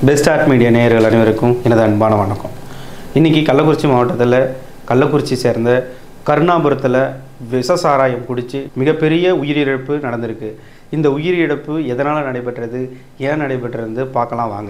best art media நேயர்கள் அனைவருக்கும் எனது அன்பான வணக்கம் இன்றைக்கி கள்ளக்குறிச்சி மாவட்டத்தில் கள்ளக்குறிச்சி சேர்ந்த கருணாபுரத்தில் விஷ சாராயம் குடித்து மிகப்பெரிய உயிரிழப்பு நடந்திருக்கு இந்த உயிரிழப்பு எதனால் நடைபெற்றது ஏன் நடைபெற்றது பார்க்கலாம் வாங்க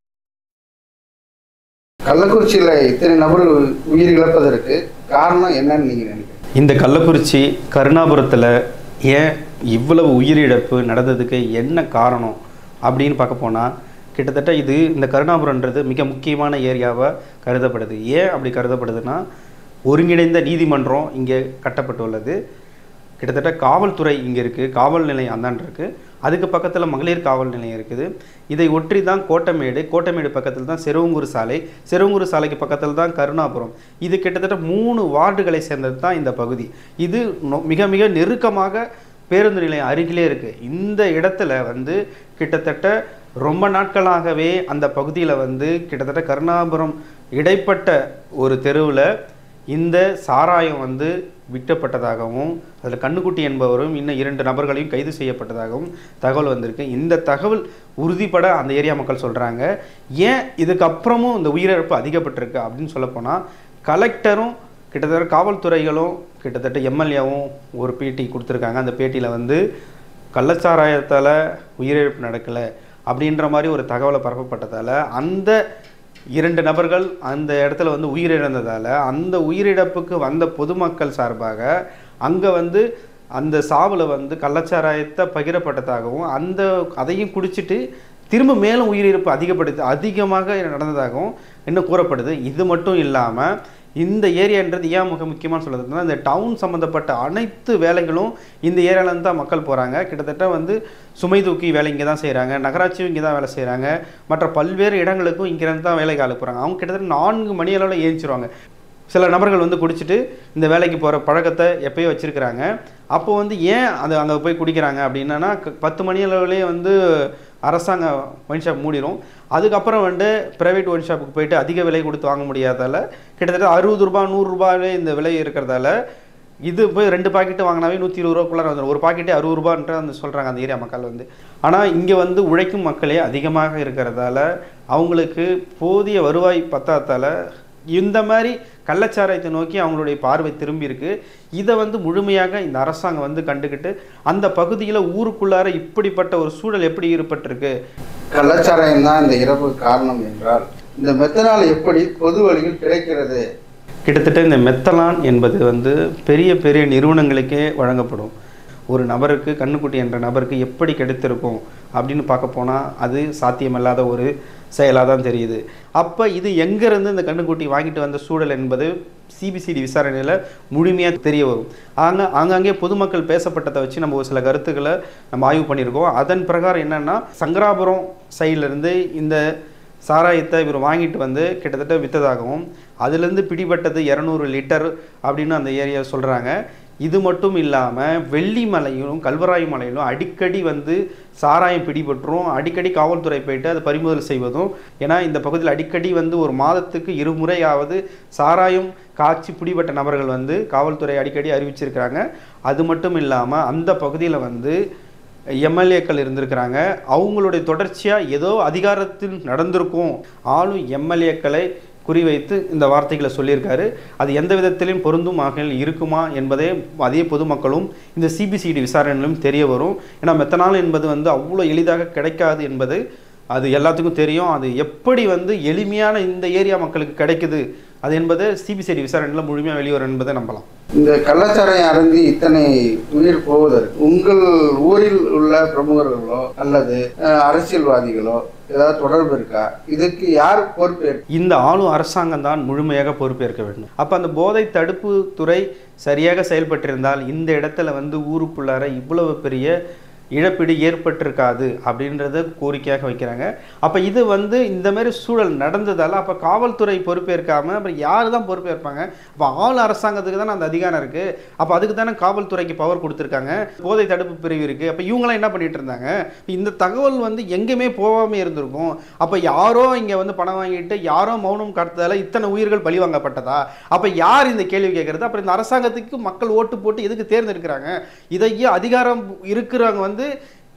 கள்ளக்குறிச்சியில் இத்தனை நபர்கள் உயிர் இழப்பதற்கு காரணம் என்னன்னு நீங்க நினைக்கிறீங்க இந்த கள்ளக்குறிச்சி கருணாபுரத்தில் ஏன் இவ்வளவு உயிரிழப்பு நடந்ததுக்கு என்ன காரணம் அப்படின்னு பார்க்க போனால் கிட்டத்தட்ட இது இந்த கருணாபுரம்ன்றது மிக முக்கியமான ஏரியாவாக கருதப்படுது ஏன் அப்படி கருதப்படுதுன்னா ஒருங்கிணைந்த நீதிமன்றம் இங்கே கட்டப்பட்டுள்ளது கிட்டத்தட்ட காவல்துறை இங்கே இருக்குது காவல் நிலையம் அந்தாண்டு இருக்குது அதுக்கு பக்கத்தில் மகளிர் காவல் நிலையம் இருக்குது இதை ஒற்றி தான் கோட்டமேடு கோட்டமேடு பக்கத்தில் தான் செருவங்கூர் சாலை செருவங்கூர் சாலைக்கு பக்கத்தில் தான் கருணாபுரம் இது கிட்டத்தட்ட மூணு வார்டுகளை சேர்ந்தது தான் இந்த பகுதி இது நொ- மிக மிக நெருக்கமாக பேருந்து நிலையம் அருகிலே இருக்குது இந்த இடத்துல வந்து கிட்டத்தட்ட ரொம்ப நாட்களாகவே அந்த பகுதியில் வந்து கிட்டத்தட்ட கருணாபுரம் இடைப்பட்ட ஒரு தெருவில் இந்த சாராயம் வந்து விற்கப்பட்டதாகவும் அதில் கண்ணுக்குட்டி என்பவரும் இன்னும் இரண்டு நபர்களையும் கைது செய்யப்பட்டதாகவும் தகவல் வந்திருக்கு இந்த தகவல் உறுதிப்பட அந்த ஏரியா மக்கள் சொல்கிறாங்க ஏன் இதுக்கப்புறமும் இந்த உயிரிழப்பு அதிகப்பட்டிருக்கு அப்படின்னு சொல்லப்போனால் கலெக்டரும் கிட்டத்தட்ட காவல்துறைகளும் கிட்டத்தட்ட எம்எல்ஏவும் ஒரு பேட்டி கொடுத்துருக்காங்க அந்த பேட்டியில் வந்து கள்ளச்சாராயத்தால் உயிரிழப்பு நடக்கலை அப்படின்ற மாதிரி ஒரு தகவலை பரப்பப்பட்டதால் அந்த இரண்டு நபர்கள் அந்த இடத்துல வந்து உயிரிழந்ததால் அந்த உயிரிழப்புக்கு வந்த பொதுமக்கள் சார்பாக அங்கே வந்து அந்த சாவில் வந்து கள்ளச்சாராயத்தை பகிரப்பட்டதாகவும் அந்த அதையும் குடிச்சிட்டு திரும்ப மேலும் உயிரிழப்பு அதிகப்படுத்து அதிகமாக நடந்ததாகவும் இன்னும் கூறப்படுது இது மட்டும் இல்லாமல் இந்த ஏரியான்றது ஏன் மிக முக்கியமாக சொல்லுறதுன்னா இந்த டவுன் சம்மந்தப்பட்ட அனைத்து வேலைகளும் இந்த ஏரியாவிலேருந்து தான் மக்கள் போகிறாங்க கிட்டத்தட்ட வந்து சுமை தூக்கி வேலை இங்கே தான் செய்கிறாங்க நகராட்சியும் இங்கே தான் வேலை செய்கிறாங்க மற்ற பல்வேறு இடங்களுக்கும் இங்கேருந்து தான் வேலைக்கு ஆளு போகிறாங்க அவங்க கிட்டத்தட்ட நான்கு மணி அளவில் ஏஞ்சிருவாங்க சில நபர்கள் வந்து குடிச்சிட்டு இந்த வேலைக்கு போகிற பழக்கத்தை எப்பயோ வச்சுருக்கிறாங்க அப்போ வந்து ஏன் அது அங்கே போய் குடிக்கிறாங்க அப்படின்னா க- பத்து மணி அளவுலேயே வந்து அரசாங்க ஒயின் ஷாப் மூடிடும் அதுக்கப்புறம் வந்து ப்ரைவேட் ஒயின் ஷாப்புக்கு போயிட்டு அதிக விலை கொடுத்து வாங்க முடியாதால கிட்டத்தட்ட அறுபது ரூபாய் நூறுரூபாவே இந்த விலை இருக்கிறதால இது போய் ரெண்டு பாக்கெட்டு வாங்கினாவே நூற்றி இருபது ரூபாக்குள்ளார வந்துடும் ஒரு பாக்கெட்டே அறுபது ரூபான்ற அந்த சொல்கிறாங்க அந்த ஏரியா மக்கள் வந்து ஆனால் இங்கே வந்து உழைக்கும் மக்களே அதிகமாக இருக்கிறதால அவங்களுக்கு போதிய வருவாய் பத்தாத்தால இந்த மாதிரி கள்ளச்சாராயத்தை நோக்கி அவங்களுடைய பார்வை திரும்பி இருக்கு இதை வந்து முழுமையாக இந்த அரசாங்கம் வந்து கண்டுக்கிட்டு அந்த பகுதியில் ஊருக்குள்ளார இப்படிப்பட்ட ஒரு சூழல் எப்படி ஏற்பட்டிருக்கு கள்ளச்சாராயம் தான் இந்த இறப்புக்கு காரணம் என்றால் இந்த மெத்தனால் எப்படி பொது வழியில் கிடைக்கிறது கிட்டத்தட்ட இந்த மெத்தலான் என்பது வந்து பெரிய பெரிய நிறுவனங்களுக்கே வழங்கப்படும் ஒரு நபருக்கு கண்ணுக்குட்டி என்ற நபருக்கு எப்படி கிடைத்திருக்கும் அப்படின்னு பார்க்க போனால் அது சாத்தியமில்லாத ஒரு செயலாக தான் தெரியுது அப்போ இது எங்கேருந்து இந்த கண்ணுக்குட்டி வாங்கிட்டு வந்த சூழல் என்பது சிபிசிடி விசாரணையில் முழுமையாக தெரிய வரும் ஆங்க ஆங்காங்கே பொதுமக்கள் பேசப்பட்டதை வச்சு நம்ம ஒரு சில கருத்துக்களை நம்ம ஆய்வு பண்ணியிருக்கோம் அதன் பிரகாரம் என்னென்னா சங்கராபுரம் சைட்லேருந்து இந்த சாராயத்தை இவர் வாங்கிட்டு வந்து கிட்டத்தட்ட விற்றதாகவும் அதுலேருந்து பிடிபட்டது இரநூறு லிட்டர் அப்படின்னு அந்த ஏரியா சொல்கிறாங்க இது மட்டும் இல்லாமல் வெள்ளிமலையிலும் கல்வராய் மலையிலும் அடிக்கடி வந்து சாராயம் பிடிபட்டுரும் அடிக்கடி காவல்துறை போயிட்டு அதை பறிமுதல் செய்வதும் ஏன்னா இந்த பகுதியில் அடிக்கடி வந்து ஒரு மாதத்துக்கு இருமுறையாவது சாராயம் காய்ச்சி பிடிபட்ட நபர்கள் வந்து காவல்துறை அடிக்கடி அறிவிச்சிருக்கிறாங்க அது மட்டும் இல்லாமல் அந்த பகுதியில் வந்து எம்எல்ஏக்கள் இருந்திருக்கிறாங்க அவங்களுடைய தொடர்ச்சியாக ஏதோ அதிகாரத்தில் நடந்திருக்கும் ஆளும் எம்எல்ஏக்களை குறிவைத்து இந்த வார்த்தைகளை சொல்லியிருக்காரு அது எந்த விதத்திலையும் பொருந்தும் வகையில் இருக்குமா என்பதே அதே பொதுமக்களும் இந்த சிபிசிடி விசாரணையிலும் தெரிய வரும் ஏன்னா மெத்தனால் என்பது வந்து அவ்வளோ எளிதாக கிடைக்காது என்பது அது எல்லாத்துக்கும் தெரியும் அது எப்படி வந்து எளிமையான இந்த ஏரியா மக்களுக்கு கிடைக்குது அது என்பதை சிபிசிடி விசாரணையில் முழுமையாக வெளிவரும் என்பதை நம்பலாம் இந்த கள்ளச்சாராயம் அருந்தி இத்தனை உயிர் போவதற்கு உங்கள் ஊரில் உள்ள பிரமுகர்களோ அல்லது அஹ், அரசியல்வாதிகளோ ஏதாவது தொடர்பு இருக்கா இதுக்கு யார் பொறுப்பேற்க இந்த ஆளும் அரசாங்கம் தான் முழுமையாக பொறுப்பேற்க வேண்டும் அப்போ அந்த போதை தடுப்பு துறை சரியாக செயல்பட்டிருந்தால் இந்த இடத்துல வந்து ஊருக்குள்ளார இவ்வளவு பெரிய இழப்பீடு ஏற்பட்டிருக்காது அப்படின்றத கோரிக்கையாக வைக்கிறாங்க அப்போ இது வந்து இந்த மாதிரி சூழல் நடந்ததால் அப்போ காவல்துறை பொறுப்பேற்காம அப்புறம் யார் தான் பொறுப்பேற்பாங்க அப்போ ஆள் அரசாங்கத்துக்கு தானே அந்த அதிகாரம் இருக்குது அப்போ அதுக்கு தானே காவல்துறைக்கு பவர் கொடுத்துருக்காங்க போதை தடுப்பு பிரிவு இருக்குது அப்போ இவங்களாம் என்ன பண்ணிட்டு இருந்தாங்க இந்த தகவல் வந்து எங்கேயுமே போகாமல் இருந்திருக்கும் அப்போ யாரோ இங்கே வந்து பணம் வாங்கிட்டு யாரோ மௌனம் காத்ததால இத்தனை உயிர்கள் பழி வாங்கப்பட்டதா அப்போ யார் இந்த கேள்வி கேட்கறது அப்புறம் இந்த அரசாங்கத்துக்கு மக்கள் ஓட்டு போட்டு எதுக்கு தேர்ந்தெடுக்கிறாங்க இதையே அதிகாரம் இருக்கிறவங்க வந்து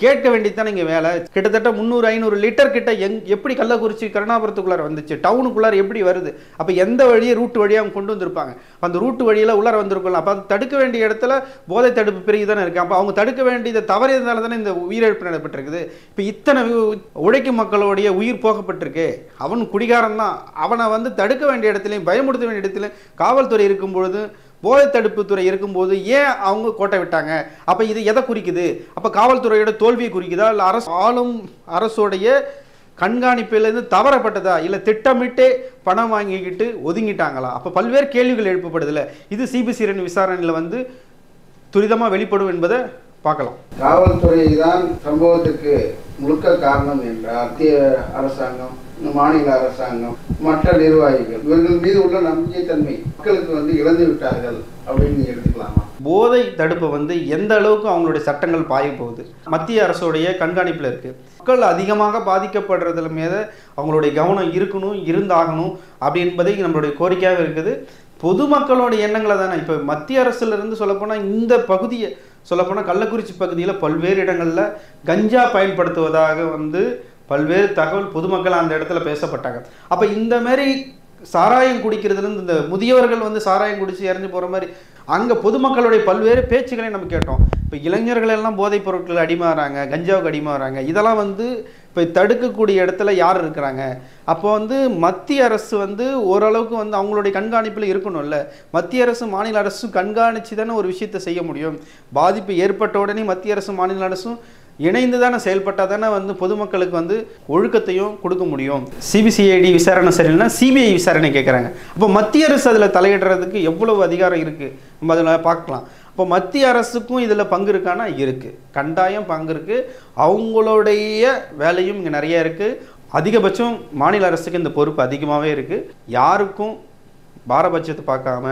கேட்க வேண்டியதுதானே இங்கே வேலை கிட்டத்தட்ட முந்நூறு ஐநூறு லிட்டர் கிட்ட எங் எப்படி கள்ளக்குறிச்சி கருணாபுரத்துக்குள்ளார வந்துச்சு டவுனுக்குள்ளார எப்படி வருது அப்போ எந்த வழியை ரூட் வழியாக அவங்க கொண்டு வந்திருப்பாங்க அந்த ரூட் வழியில் உள்ளார வந்திருக்கலாம் அப்போ அது தடுக்க வேண்டிய இடத்துல போதை தடுப்பு பிரிவு தானே இருக்கு அப்போ அவங்க தடுக்க வேண்டியதை தவறியதுனால தானே இந்த உயிரிழப்பு நடைபெற்றிருக்குது இப்போ இத்தனை வி- உழைக்கும் மக்களுடைய உயிர் போகப்பட்டிருக்கு அவன் குடிகாரன் தான் அவனை வந்து தடுக்க வேண்டிய இடத்துலையும் பயமுறுத்த வேண்டிய இடத்துலையும் காவல்துறை இருக்கும் பொழுது போதை தடுப்பு துறை இருக்கும்போது ஏன் அவங்க கோட்டை விட்டாங்க அப்போ இது எதை குறிக்குது அப்போ காவல்துறையோட தோல்வியை குறிக்குதா இல்லை அரசு ஆளும் அரசோடைய கண்காணிப்பிலிருந்து தவறப்பட்டதா இல்லை திட்டமிட்டே பணம் வாங்கிக்கிட்டு ஒதுங்கிட்டாங்களா அப்போ பல்வேறு கேள்விகள் எழுப்பப்படுதுல இது சிபிசிஐ விசாரணையில் வந்து துரிதமாக வெளிப்படும் என்பதை பார்க்கலாம் காவல்துறை தான் சம்பவத்துக்கு முழுக்க காரணம் என்றால் மத்திய அரசாங்கம் மாநில அரசாங்கம் மற்ற நிர்வாகிகள் இவர்கள் மீது உள்ள நம்பிக்கைத்தன்மை மக்களுக்கு வந்து இழந்து விட்டார்கள் அப்படின்னு நீங்க எடுத்துக்கலாமா போதை தடுப்பு வந்து எந்த அளவுக்கு அவங்களுடைய சட்டங்கள் பாய போகுது மத்திய அரசுடைய கண்காணிப்பில் இருக்கு மக்கள் அதிகமாக பாதிக்கப்படுறதுல மீது அவங்களுடைய கவனம் இருக்கணும் இருந்தாகணும் அப்படி என்பதை நம்மளுடைய கோரிக்கையாக இருக்குது பொதுமக்களோட எண்ணங்களை தானே இப்போ மத்திய அரசுல இருந்து சொல்லப்போனால் இந்த பகுதியை சொல்லப்போனால் கள்ளக்குறிச்சி பகுதியில் பல்வேறு இடங்களில் கஞ்சா பயன்படுத்துவதாக வந்து பல்வேறு தகவல் பொதுமக்கள் அந்த இடத்துல பேசப்பட்டாங்க அப்போ இந்த மாதிரி சாராயம் குடிக்கிறதுலேருந்து இந்த முதியவர்கள் வந்து சாராயம் குடிச்சு இறந்து போகிற மாதிரி அங்கே பொதுமக்களுடைய பல்வேறு பேச்சுக்களை நம்ம கேட்டோம் இப்போ இளைஞர்கள் எல்லாம் போதைப் பொருட்கள் அடிமாறாங்க கஞ்சாவுக்கு அடிமாறாங்க இதெல்லாம் வந்து இப்போ தடுக்கக்கூடிய இடத்துல யார் இருக்கிறாங்க அப்போ வந்து மத்திய அரசு வந்து ஓரளவுக்கு வந்து அவங்களுடைய கண்காணிப்பில் இருக்கணும்ல மத்திய அரசு மாநில அரசு கண்காணித்து தானே ஒரு விஷயத்தை செய்ய முடியும் பாதிப்பு ஏற்பட்ட உடனே மத்திய அரசு மாநில அரசும் இணைந்து தானே செயல்பட்டால் தானே வந்து பொதுமக்களுக்கு வந்து ஒழுக்கத்தையும் கொடுக்க முடியும் சிபிசிஐடி விசாரணை சரியில்லைனா சிபிஐ விசாரணை கேட்குறாங்க அப்போ மத்திய அரசு அதில் தலையிடுறதுக்கு எவ்வளவு அதிகாரம் இருக்குது நம்ம அதில் பார்க்கலாம் அப்போ மத்திய அரசுக்கும் இதில் பங்கு இருக்கானா இருக்குது கண்டாயம் பங்கு இருக்குது அவங்களுடைய வேலையும் இங்கே நிறைய இருக்குது அதிகபட்சம் மாநில அரசுக்கு இந்த பொறுப்பு அதிகமாகவே இருக்குது யாருக்கும் பாரபட்சத்தை பார்க்காம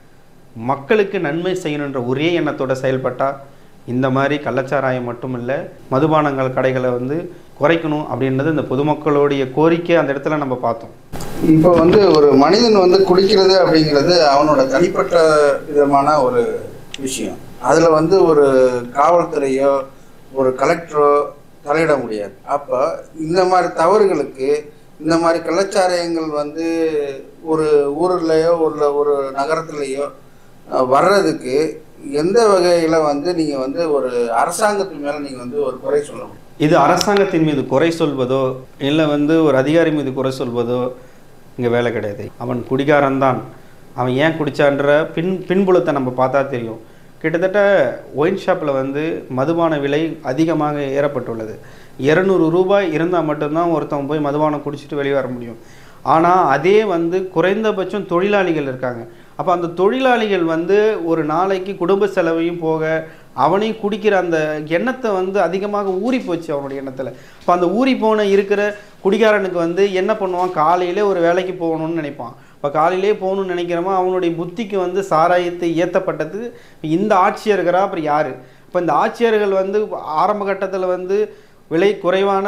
மக்களுக்கு நன்மை செய்யணுன்ற ஒரே எண்ணத்தோட செயல்பட்டால் இந்த மாதிரி கள்ளச்சாராயம் மட்டும் இல்லை மதுபானங்கள் கடைகளை வந்து குறைக்கணும் அப்படின்றது இந்த பொதுமக்களுடைய கோரிக்கை அந்த இடத்துல நம்ம பார்த்தோம் இப்போ வந்து ஒரு மனிதன் வந்து குடிக்கிறது அப்படிங்கிறது அவனோட தனிப்பட்ட விதமான ஒரு விஷயம் அதில் வந்து ஒரு காவல்துறையோ ஒரு கலெக்டரோ தலையிட முடியாது அப்போ இந்த மாதிரி தவறுகளுக்கு இந்த மாதிரி கள்ளச்சாராயங்கள் வந்து ஒரு ஊர்லயோ ஒரு ஒரு நகரத்துலேயோ அஹ், வர்றதுக்கு எந்த வகையில் வந்து நீங்கள் வந்து ஒரு அரசாங்கத்து மேலே நீங்கள் வந்து ஒரு குறை சொல்ல முடியும் இது அரசாங்கத்தின் மீது குறை சொல்வதோ இல்லை வந்து ஒரு அதிகாரி மீது குறை சொல்வதோ இங்கே வேலை கிடையாது அவன் குடிகாரன்தான் அவன் ஏன் குடிச்சான்ற பின் பின்புலத்தை நம்ம பார்த்தா தெரியும் கிட்டத்தட்ட ஒயின் ஷாப்பில் வந்து மதுபான விலை அதிகமாக ஏறப்பட்டுள்ளது இரநூறு ரூபாய் இருந்தால் மட்டும்தான் ஒருத்தவன் போய் மதுபானம் குடிச்சிட்டு வெளியே வர முடியும் ஆனால் அதே வந்து குறைந்தபட்சம் தொழிலாளிகள் இருக்காங்க அப்போ அந்த தொழிலாளிகள் வந்து ஒரு நாளைக்கு குடும்ப செலவையும் போக அவனையும் குடிக்கிற அந்த எண்ணத்தை வந்து அதிகமாக ஊறி போச்சு அவனுடைய எண்ணத்தில் இப்போ அந்த ஊறி போன இருக்கிற குடிகாரனுக்கு வந்து என்ன பண்ணுவான் காலையிலே ஒரு வேலைக்கு போகணும்னு நினைப்பான் இப்போ காலையிலே போகணும்னு நினைக்கிறவன் அவனுடைய புத்திக்கு வந்து சாராயத்தை ஏற்றப்பட்டது இந்த ஆட்சியர் இருக்கிறா அப்புறம் யார் இப்போ இந்த ஆட்சியர்கள் வந்து ஆரம்ப கட்டத்தில் வந்து விலை குறைவான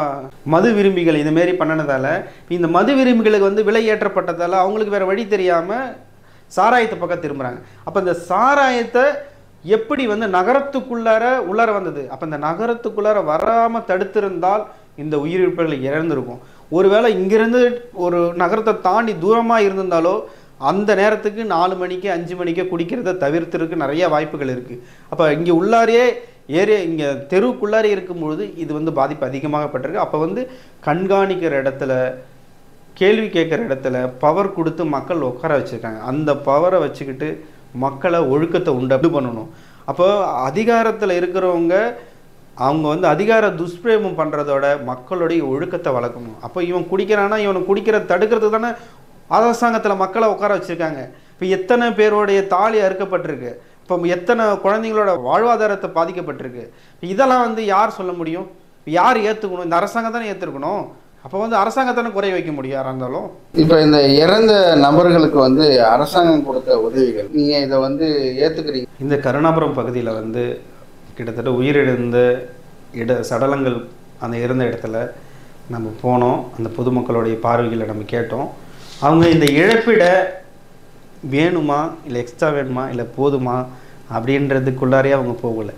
மது விரும்பிகள் இதுமாரி பண்ணினதால இந்த மது விரும்பிகளுக்கு வந்து விலை ஏற்றப்பட்டதால அவங்களுக்கு வேற வழி தெரியாமல் சாராயத்தை பக்கம் திரும்புகிறாங்க அப்போ இந்த சாராயத்தை எப்படி வந்து நகரத்துக்குள்ளார உள்ளார வந்தது அப்போ இந்த நகரத்துக்குள்ளார வராமல் தடுத்திருந்தால் இந்த உயிரிழப்புகள் இறந்திருக்கும் ஒருவேளை இங்கிருந்து ஒரு நகரத்தை தாண்டி தூரமாக இருந்திருந்தாலோ அந்த நேரத்துக்கு நாலு மணிக்கு அஞ்சு மணிக்கு குடிக்கிறத தவிர்த்துருக்கு நிறைய வாய்ப்புகள் இருக்குது அப்போ இங்கே உள்ளாரே ஏரியா இங்கே தெருவுக்குள்ளாரே இருக்கும்பொழுது இது வந்து பாதிப்பு அதிகமாகப்பட்டிருக்கு அப்போ வந்து கண்காணிக்கிற இடத்துல கேள்வி கேட்குற இடத்துல பவர் கொடுத்து மக்கள் உட்கார வச்சுருக்காங்க அந்த பவரை வச்சுக்கிட்டு மக்களை ஒழுக்கத்தை உண்டு பண்ணணும் அப்போ அதிகாரத்தில் இருக்கிறவங்க அவங்க வந்து அதிகார துஷ்பிரயோகம் பண்ணுறதோட மக்களுடைய ஒழுக்கத்தை வளர்க்கணும் அப்போ இவன் குடிக்கிறான்னா இவனை குடிக்கிற தடுக்கிறது தானே அரசாங்கத்தில் மக்களை உட்கார வச்சுருக்காங்க இப்போ எத்தனை பேருடைய தாலி அறுக்கப்பட்டிருக்கு இப்போ எத்தனை குழந்தைங்களோட வாழ்வாதாரத்தை பாதிக்கப்பட்டிருக்கு இதெல்லாம் வந்து யார் சொல்ல முடியும் யார் ஏற்றுக்கணும் இந்த அரசாங்கம் தானே ஏற்றுக்கணும் அப்போ வந்து அரசாங்கத்தானே குறை வைக்க முடியும் யாராக இருந்தாலும் இப்போ இந்த இறந்த நபர்களுக்கு வந்து அரசாங்கம் கொடுத்த உதவிகள் நீங்க இதை வந்து ஏத்துக்கிறீங்க இந்த கருணாபுரம் பகுதியில் வந்து கிட்டத்தட்ட உயிரிழந்த இட சடலங்கள் அந்த இறந்த இடத்துல நம்ம போனோம் அந்த பொதுமக்களுடைய பார்வைகளை நம்ம கேட்டோம் அவங்க இந்த இழப்பீடை வேணுமா இல்லை எக்ஸ்ட்ரா வேணுமா இல்லை போதுமா அப்படின்றதுக்குள்ளாரே அவங்க போகலை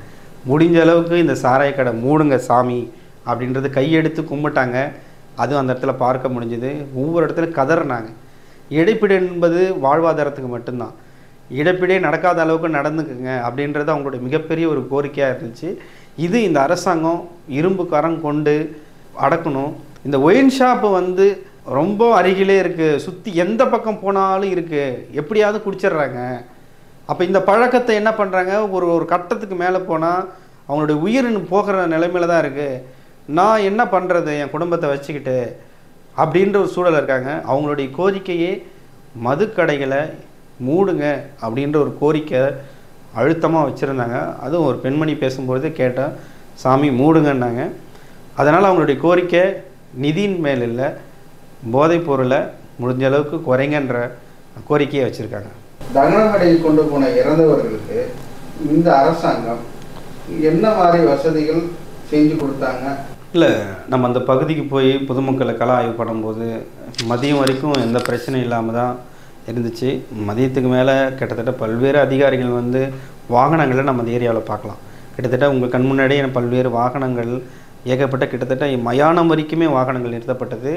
முடிஞ்ச அளவுக்கு இந்த சாராய கடை மூடுங்க சாமி அப்படின்றது கையெடுத்து கும்பிட்டாங்க அதுவும் அந்த இடத்துல பார்க்க முடிஞ்சுது ஒவ்வொரு இடத்துல கதறினாங்க இடைப்பிடு என்பது வாழ்வாதாரத்துக்கு மட்டும்தான் இடைப்பிடே நடக்காத அளவுக்கு நடந்துக்குங்க அப்படின்றது அவங்களுடைய மிகப்பெரிய ஒரு கோரிக்கையாக இருந்துச்சு இது இந்த அரசாங்கம் இரும்பு கரம் கொண்டு அடக்கணும் இந்த ஒயின் ஷாப்பு வந்து ரொம்ப அருகிலே இருக்குது சுற்றி எந்த பக்கம் போனாலும் இருக்குது எப்படியாவது குடிச்சிடுறாங்க அப்போ இந்த பழக்கத்தை என்ன பண்ணுறாங்க ஒரு ஒரு கட்டத்துக்கு மேலே போனால் அவங்களுடைய உயிர் போகிற நிலைமையில தான் இருக்குது நான் என்ன பண்ணுறது என் குடும்பத்தை வச்சுக்கிட்டு அப்படின்ற ஒரு சூழல் இருக்காங்க அவங்களுடைய கோரிக்கையே மதுக்கடைகளை மூடுங்க அப்படின்ற ஒரு கோரிக்கை அழுத்தமாக வச்சுருந்தாங்க அதுவும் ஒரு பெண்மணி பேசும்பொழுது கேட்டேன் சாமி மூடுங்கன்னாங்க அதனால் அவங்களுடைய கோரிக்கை நிதியின் மேல் இல்லை போதைப் பொருளை முடிஞ்ச அளவுக்கு குறைங்கன்ற கோரிக்கையை வச்சுருக்காங்க தகனமடையில் கொண்டு போன இறந்தவர்களுக்கு இந்த அரசாங்கம் என்ன மாதிரி வசதிகள் செஞ்சு கொடுத்தாங்க இல்லை நம்ம அந்த பகுதிக்கு போய் பொதுமக்களை கள ஆய்வு பண்ணும்போது மதியம் வரைக்கும் எந்த பிரச்சனையும் இல்லாமல் தான் இருந்துச்சு மதியத்துக்கு மேலே கிட்டத்தட்ட பல்வேறு அதிகாரிகள் வந்து வாகனங்களை நம்ம அந்த ஏரியாவில் பார்க்கலாம் கிட்டத்தட்ட உங்கள் கண் முன்னாடியே பல்வேறு வாகனங்கள் ஏகப்பட்ட கிட்டத்தட்ட மயானம் வரைக்குமே வாகனங்கள் நிறுத்தப்பட்டது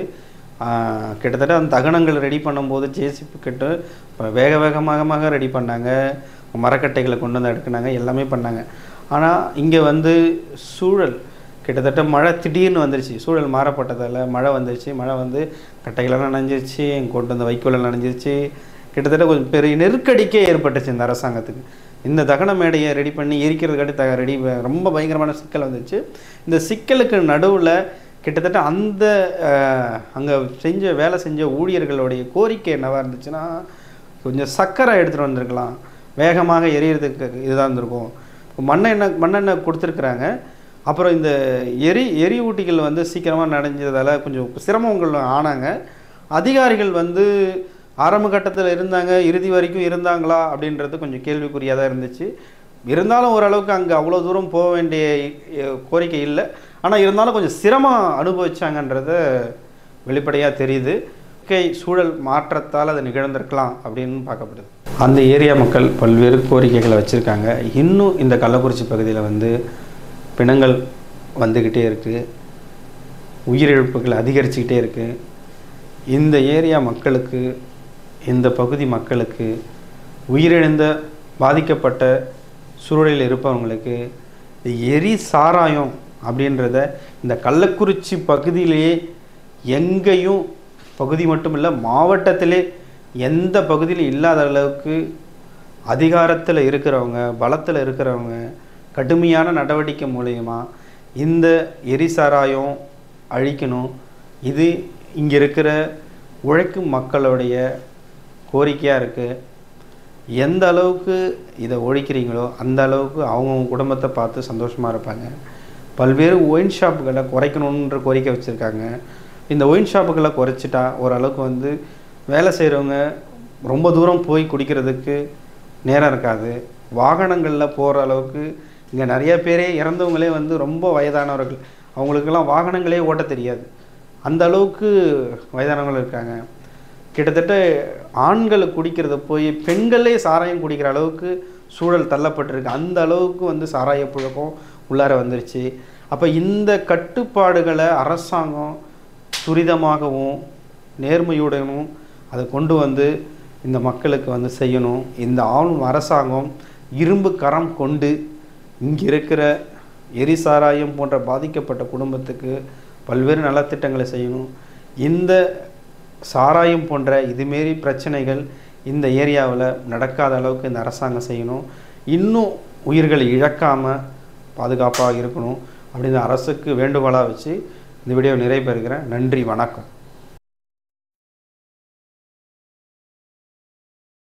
ஆஹ், கிட்டத்தட்ட அந்த தகனங்கள் ரெடி பண்ணும்போது ஜேசிபி கிட்ட வேக வேகமாக ரெடி பண்ணாங்க மரக்கட்டைகளை கொண்டு வந்து எடுக்குனாங்க எல்லாமே பண்ணாங்க ஆனால் இங்கே வந்து சூழல் கிட்டத்தட்ட மழை திடீர்னு வந்துருச்சு சூழல் மாறப்பட்டதால் மழை வந்துருச்சு மழை வந்து கட்டைகளெல்லாம் நனைஞ்சிருச்சு கொண்டு வந்த வைக்கோல நனைஞ்சிருச்சு கிட்டத்தட்ட கொஞ்சம் பெரிய நெருக்கடிக்கே ஏற்பட்டுச்சு இந்த அரசாங்கத்துக்கு இந்த தகன மேடையை ரெடி பண்ணி எரிக்கிறதுக்காட்டி த ரெடி ரொம்ப பயங்கரமான சிக்கல் வந்துச்சு இந்த சிக்கலுக்கு நடுவில் கிட்டத்தட்ட அந்த அங்கே செஞ்ச வேலை செஞ்ச ஊழியர்களுடைய கோரிக்கை என்னவாக இருந்துச்சுன்னா கொஞ்சம் சக்கரை எடுத்துகிட்டு வந்திருக்கலாம் வேகமாக எரியறதுக்கு இதுதான் இருந்திருக்கும் இப்போ மண்ணெண்ணெய் மண்ணெண்ணெய் கொடுத்துருக்குறாங்க அப்புறம் இந்த எரி எரியூட்டிகள் வந்து சீக்கிரமாக நடைஞ்சதால் கொஞ்சம் சிரமங்கள் ஆனாங்க அதிகாரிகள் வந்து ஆரம்ப கட்டத்தில் இருந்தாங்க இறுதி வரைக்கும் இருந்தாங்களா அப்படின்றது கொஞ்சம் கேள்விக்குறியாக தான் இருந்துச்சு இருந்தாலும் ஓரளவுக்கு அங்கே அவ்வளோ தூரம் போக வேண்டிய அஹ், கோரிக்கை இல்லை ஆனால் இருந்தாலும் கொஞ்சம் சிரமம் அனுபவிச்சாங்கன்றத வெளிப்படையாக தெரியுது இயற்கை சூழல் மாற்றத்தால் அது நிகழ்ந்திருக்கலாம் அப்படின்னு பார்க்கப்படுது அந்த ஏரியா மக்கள் பல்வேறு கோரிக்கைகளை வச்சுருக்காங்க இன்னும் இந்த கள்ளக்குறிச்சி பகுதியில் வந்து பிணங்கள் வந்துக்கிட்டே இருக்குது உயிரிழப்புகள் அதிகரிச்சுக்கிட்டே இருக்குது இந்த ஏரியா மக்களுக்கு இந்த பகுதி மக்களுக்கு உயிரிழந்த பாதிக்கப்பட்ட சூழலில் இருப்பவங்களுக்கு இந்த எரி சாராயம் அப்படின்றத இந்த கள்ளக்குறிச்சி பகுதியிலேயே எங்கேயும் பகுதி மட்டும் இல்லை மாவட்டத்திலே எந்த பகுதியிலும் இல்லாத அளவுக்கு அதிகாரத்தில் இருக்கிறவங்க பலத்தில் இருக்கிறவங்க கடுமையான நடவடிக்கை மூலயமா இந்த எரிசாராயம் அழிக்கணும் இது இங்கே இருக்கிற உழைக்கும் மக்களுடைய கோரிக்கையாக இருக்குது எந்த அளவுக்கு இதை ஒழிக்கிறீங்களோ அந்த அளவுக்கு அவங்கவுங்க குடும்பத்தை பார்த்து சந்தோஷமாக இருப்பாங்க பல்வேறு ஒயின் ஷாப்புகளை குறைக்கணுன்ற கோரிக்கை வச்சுருக்காங்க இந்த ஒயின் ஷாப்புகளை குறைச்சிட்டா ஓரளவுக்கு வந்து வேலை செய்கிறவங்க ரொம்ப தூரம் போய் குடிக்கிறதுக்கு நேரம் இருக்காது வாகனங்களில் போகிற அளவுக்கு இங்கே நிறைய பேரே இறந்தவங்களே வந்து ரொம்ப வயதானவர்கள் அவங்களுக்கெல்லாம் வாகனங்களே ஓட்ட தெரியாது அந்த அளவுக்கு வயதானவங்கள் இருக்காங்க கிட்டத்தட்ட ஆண்கள் குடிக்கிறத போய் பெண்களே சாராயம் குடிக்கிற அளவுக்கு சூழல் தள்ளப்பட்டிருக்கு அந்த அளவுக்கு வந்து சாராய புழக்கம் உள்ளார வந்துருச்சு அப்போ இந்த கட்டுப்பாடுகளை அரசாங்கம் துரிதமாகவும் நேர்மையுடனும் அதை கொண்டு வந்து இந்த மக்களுக்கு வந்து செய்யணும் இந்த ஆளும் அரசாங்கம் இரும்பு கரம் கொண்டு இங்கே இருக்கிற எரிசாராயம் போன்ற பாதிக்கப்பட்ட குடும்பத்துக்கு பல்வேறு நலத்திட்டங்களை செய்யணும் இந்த சாராயம் போன்ற இதுமாரி பிரச்சனைகள் இந்த ஏரியாவில் நடக்காத அளவுக்கு இந்த அரசாங்கம் செய்யணும் இன்னும் உயிர்களை இழக்காமல் பாதுகாப்பாக இருக்கணும் அப்படின்னு அரசுக்கு வேண்டுகோளாக வச்சு இந்த வீடியோ நிறைவு பெறுகிறேன் நன்றி வணக்கம்